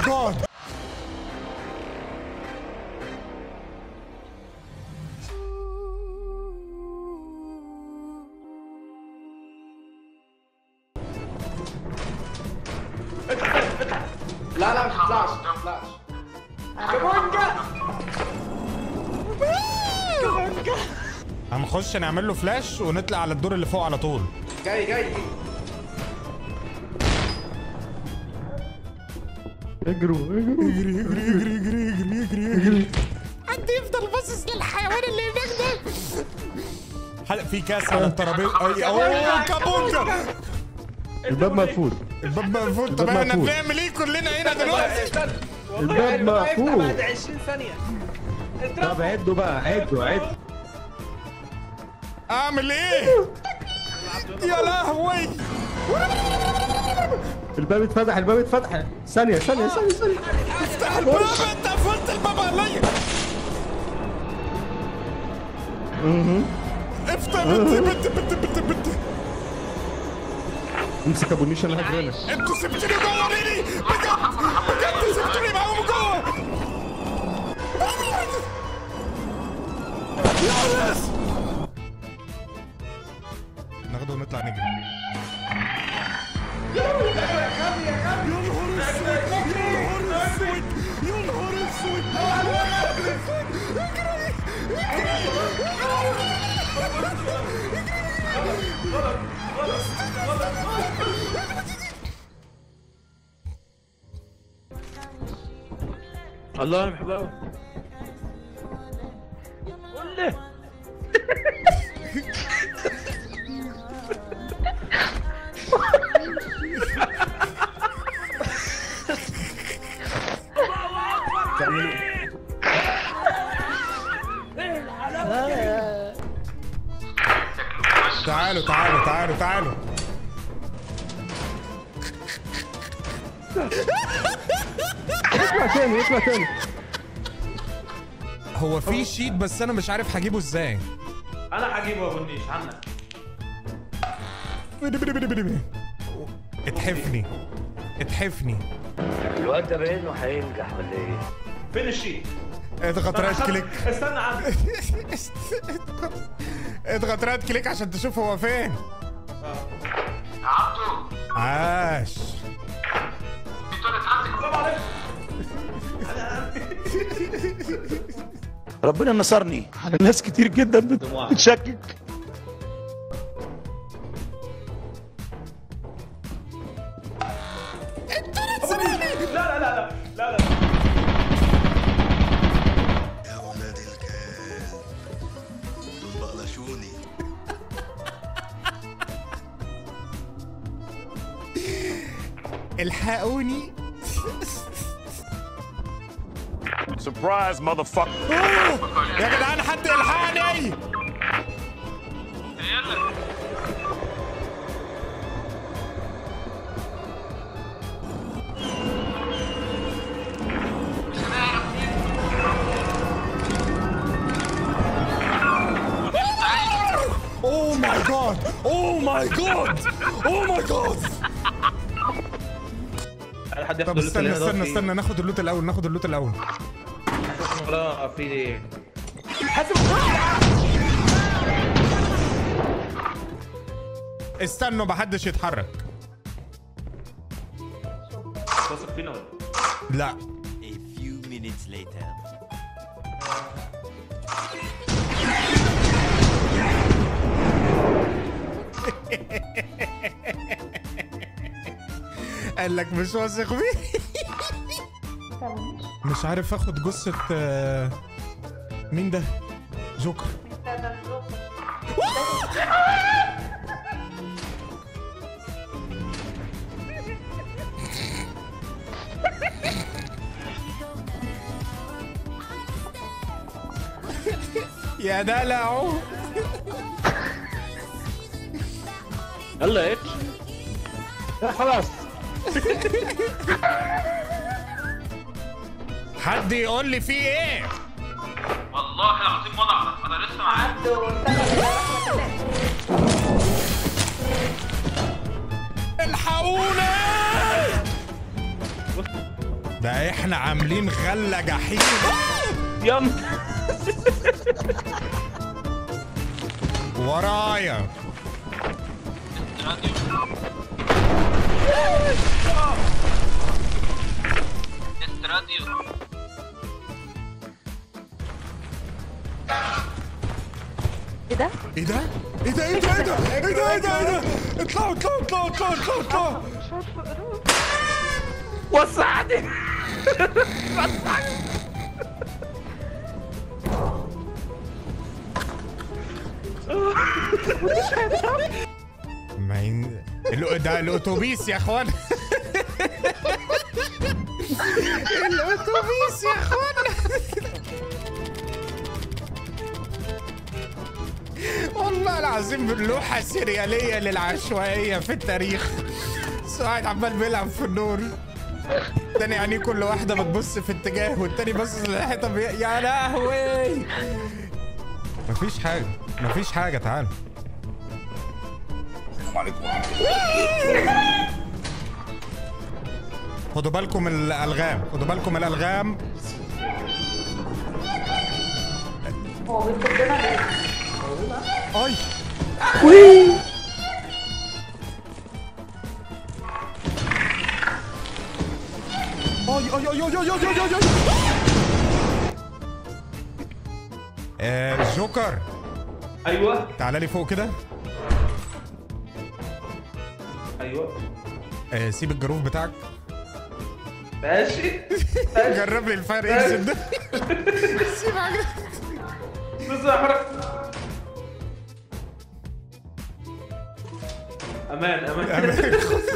جاد لا لا مش طلعش ما طلعش هنخش نعمل له فلاش ونطلع على الدور اللي فوق على طول جاي جاي اجروا اجروا اجري اجري اجري اجري اجري اجري اجري حد يفضل باصص للحيوان اللي هناك ده حد- في كاس على الترابيزه أي- اوه كابونجا الباب مقفول الباب مقفول طب الباب احنا مقفول. بنعمل ايه كلنا هنا دلوقتي استنى الباب والله ما يفتح مقفول. بعد 20 ثانية طب عدوا بقى عدوا عدوا اعمل ايه يا لهوي الباب اتفتح الباب اتفتح ثانية ثانية ثانية ثانية افتح الباب انت قفلت الباب عليا افتح بنت بنت بنت بنت بنت امسك ابو النيش انا هجري انتوا سبتوني جوه ريلي بجد بجد سبتوني معاهم جوه يا ناس ناخده ونطلع نجري يا نهار اسود يا نهار اسود يا نهار اسود يا نهار اسود اجري الله انا بحبها قوي قول لي تعالوا تعالوا تعالوا تعالوا اطلع تاني اطلع تاني هو في شيت بس انا مش عارف هجيبه ازاي انا هجيبه يا ابو النيش عنك بني بني بني بني بني. اتحفني اتحفني الواد ده باين انه هينجح ولا ايه؟ فين الشيت اضغط رايت كليك استنى عندك اضغط رايت كليك عشان تشوف هو فين عبدو عاش في طريقة عندك السلام عليكم ربنا نصرني على ناس كتير جدا بت- بتشكك لا لا لا لا لا لا يا ولاد الكلب دول بقلشوني الحقوني Surprise, motherfucker. يا جدعان حد يلحقني اوه ماي جاد اوه ماي جاد اوه ماي جاد انا حد طب ياخد اللوت استنى اللي هنا ده استنى فيه. استنى ناخد اللوت الاول ناخد اللوت الاول لا في ايه استنوا محدش يتحرك واثق فينا ولا لا A few minutes later. قال لك مش واثق فيه مش عارف اخد جثة آه، مين ده؟ جوكر يا دلعو يلا يا اتش خلاص حد يقول لي في ايه؟ والله العظيم ما انا اعرف انا لسه معاك الحقونا ده احنا عاملين غله جحيم يلا ورايا راديو ايه ده؟ ايه ده؟ ايه ده ايه ده ايه ده ايه ده ايه ده ايه ده اطلعوا اطلعوا اطلعوا اطلعوا اطلعوا اطلعوا وسعني ما ين... الأ- ده الاتوبيس يا اخوان الاتوبيس يا اخوان والله العظيم لوحة سريالية للعشوائية في التاريخ سعيد عمال بيلعب في النور تاني يعني كل واحدة بتبص في اتجاه والتاني باصص للحيطة بي... يا لهوي مفيش حاجة مفيش حاجة تعال خدوا بالكم من الالغام خدوا بالكم من الالغام هو بيفضلنا ليه؟ اي اي اي اي اي اي اي اي اي آه، جوكر ايوه تعالى لي فوق كده ايوه آه، سيب الجروف بتاعك ماشي جرب لي الفاير اكزيت ده سيب حاجه بس احرق امان امان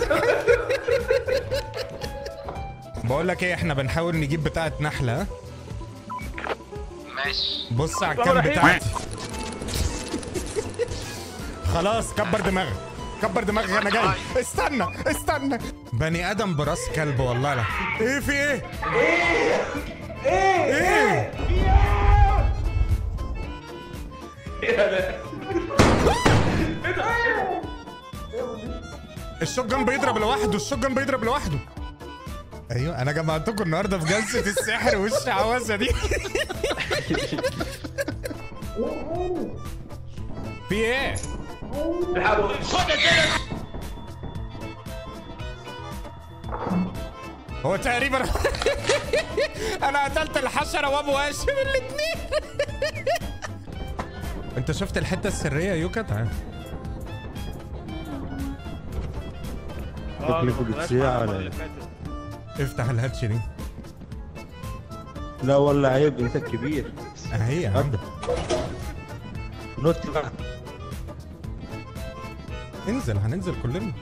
بقول لك ايه احنا بنحاول نجيب بتاعه نحله ها؟ ماشي بص على الكام بتاعتي خلاص كبر دماغك كبر دماغك انا جاي استنى استنى بني ادم براس كلب والله لا ايه في ايه ايه ايه الشوت جان بيضرب لوحده الشوت جان بيضرب لوحده ايوه انا جمعتكم النهارده في جلسه السحر والشعوذه دي في ايه هو تقريبا انا قتلت الحشره وابو هاشم الاثنين انت شفت الحته السريه يا يوكا تعال تكلفة بتسيع ولا افتح الهاتش دي لا والله عيب انت كبير اهي يا عم ابدا نط بقى انزل هننزل كلنا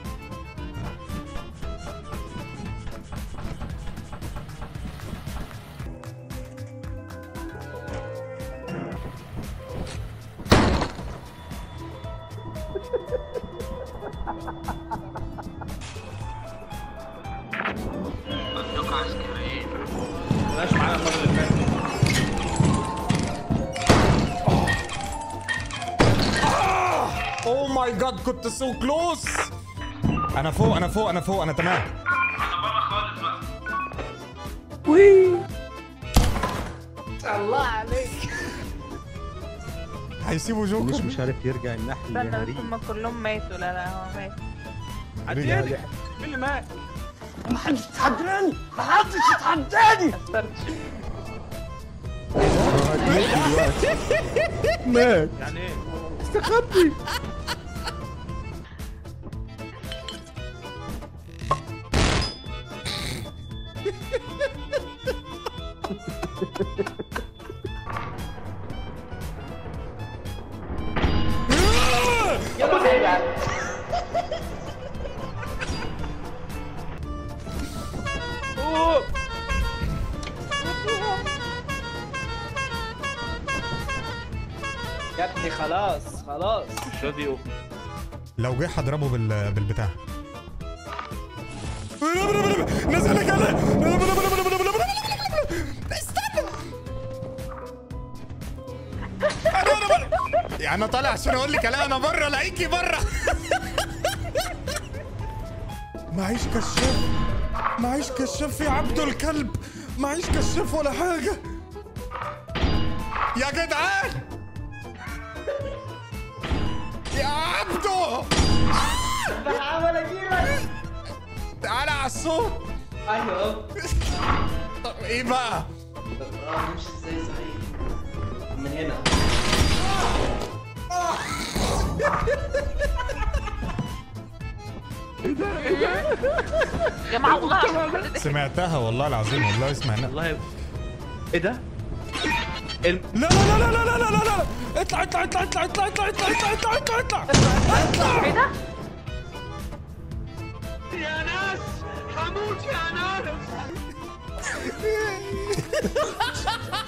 بندقية عسكرية ماشي معانا الفترة اللي فاتت اوه ماي جاد كنت سو كلوز انا فوق انا فوق انا فوق انا تمام انا بره خالص بقى الله عليك هيسيبوا مش جوكر مش عارف يرجع النحل استنى يا بس هري هما كلهم ماتوا لا لا هو مات رجع. مين اللي مات؟ استرتش مات يعني ايه؟ استخبي أوه. يا ابني خلاص خلاص مش راضي لو جه هضربه بال... بالبتاع نزل كده استنى انا انا بره يعني انا طالع عشان اقول لك لا انا بره الاقيكي بره معيش كشاف معيش كشاف يا عبده الكلب معيش كشاف ولا حاجة يا جدعان يا عبده بحاول اجيلك تعالى على الصوت ايوه طب ايه بقى اه مش ازاي صحيح من هنا يا جماعه والله العظيم سمعتها والله العظيم والله سمعنا والله ايه ده؟ الم... لا لا لا لا لا لا لا لا اطلع اطلع اطلع اطلع اطلع اطلع اطلع اطلع اطلع اطلع اطلع ايه ده؟ يا ناس هموت يا ناس